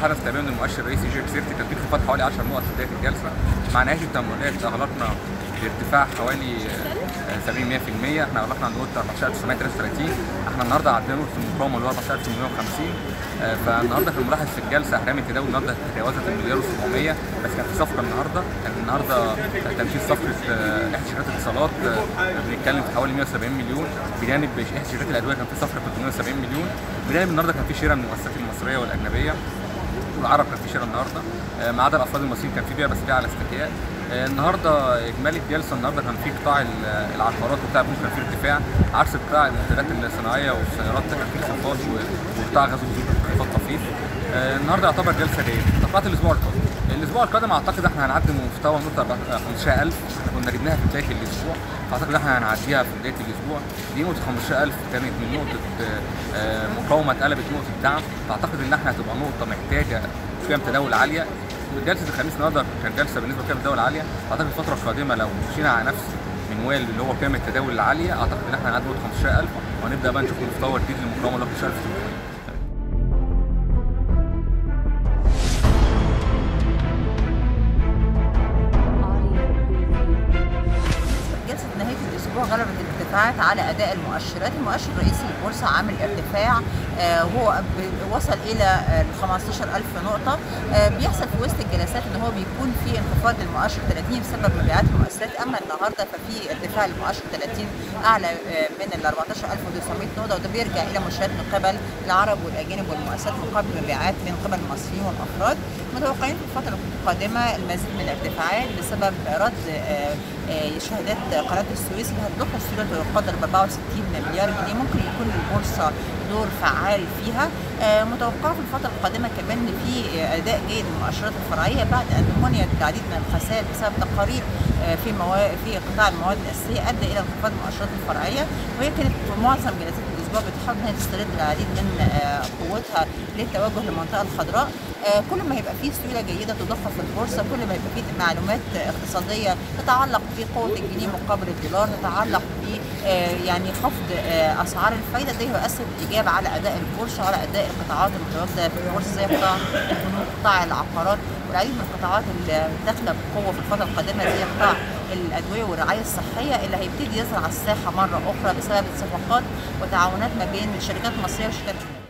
حدث تباين المؤشر الرئيسي جي سيرتي كان في انخفاض حوالي 10 نقط في بدايه الجلسه مع نهايه التمويلات اغلقنا بارتفاع حوالي آه، 70 100% احنا اغلقنا عند نقطه 14933 احنا النهارده عدينا نقطه المقاومه اللي هو 14850 آه، فالنهارده كان ملاحظ في الجلسه احجام التداول النهارده تجاوزت المليار و700 بس كان في صفقه النهارده كان النهارده تنفيذ صفقه آه، احدى شركات الاتصالات آه، بنتكلم في حوالي 170 مليون بجانب احدى شركات الادويه كان في صفقه 370 مليون بجانب النهارده كان في شراء من المؤسسات المصريه والاجنبيه والعرب كان في شراء النهارده آه، ما عدا الافراد المصريين كان في بيع بس بيع على استحياء آه، النهارده اجمالي الجلسه النهارده كان في قطاع ال- العقارات وقطاع البنوك كان في ارتفاع عكس قطاع المنتجات الصناعيه والسيارات كان في انخفاض و- وقطاع غزو الزيوت كان في انخفاض طفيف آه، النهارده يعتبر جلسه جيده توقعات الاسبوع القادم الاسبوع القادم اعتقد احنا هنعدي مستوى نقطه 15000 احنا كنا جبناها في بدايه الاسبوع فاعتقد احنا هنعديها في بدايه الاسبوع دي نقطه 15000 كانت من نقطه آه، آه، مقاومه اتقلبت نقطه دعم فاعتقد ان احنا هتبقى نقطه محتاجه قيم تداول عاليه جلسه الخميس النهارده كان جلسه بالنسبه لقيم التداول العاليه اعتقد الفتره القادمه لو مشينا على نفس منوال اللي هو قيم التداول العاليه اعتقد ان احنا هنعدي نقطه 15000 وهنبدا بقى نشوف مستوى جديد للمقاومه اللي هو 15300 جلسة نهاية الأسبوع غلبت الارتفاعات على أداء المؤشرات، المؤشر الرئيسي للبورصة عامل ارتفاع آه، هو ب- وصل إلى آه، 15000 نقطة، آه، بيحصل في وسط الجلسات إن هو بيكون في انخفاض للمؤشر 30 بسبب مبيعات المؤسسات، أما النهاردة ففي ارتفاع للمؤشر 30 أعلى آه، من ال 14900 نقطة وده بيرجع إلى مشاهدات من قبل العرب والأجانب والمؤسسات مقابل مبيعات من قبل المصريين والأفراد، متوقعين في الفترة القادمة المزيد من الارتفاعات بسبب رد آه، آه، شهادات قناه السويس اللي هتضخ السيوله ويقدر ب 64 مليار جنيه ممكن يكون البورصه دور فعال فيها آه، متوقع في الفتره القادمه كمان ان في آه، اداء جيد للمؤشرات الفرعيه بعد ان منيت العديد من الخسائر بسبب تقارير آه، في موا... في قطاع المواد الاساسيه ادى الى انخفاض المؤشرات الفرعيه وهي كانت في معظم جلسات الاسبوع بتحاول انها تسترد العديد من آه، قوتها للتوجه للمنطقه الخضراء آه، كل ما هيبقى فيه سيوله جيده تضخ في البورصه كل ما يبقى فيه معلومات اقتصاديه تتعلق بقوه الجنيه مقابل الدولار تتعلق ب آه، يعني خفض آه، اسعار الفايده ده يؤثر بالايجاب على اداء البورصه وعلى اداء القطاعات المتواجده في البورصه زي قطاع البنوك قطاع العقارات والعديد من القطاعات اللي داخله بقوه في الفتره القادمه زي قطاع الادويه والرعايه الصحيه اللي هيبتدي يظهر على الساحه مره اخرى بسبب الصفقات وتعاونات ما بين الشركات المصريه والشركات الاجنبيه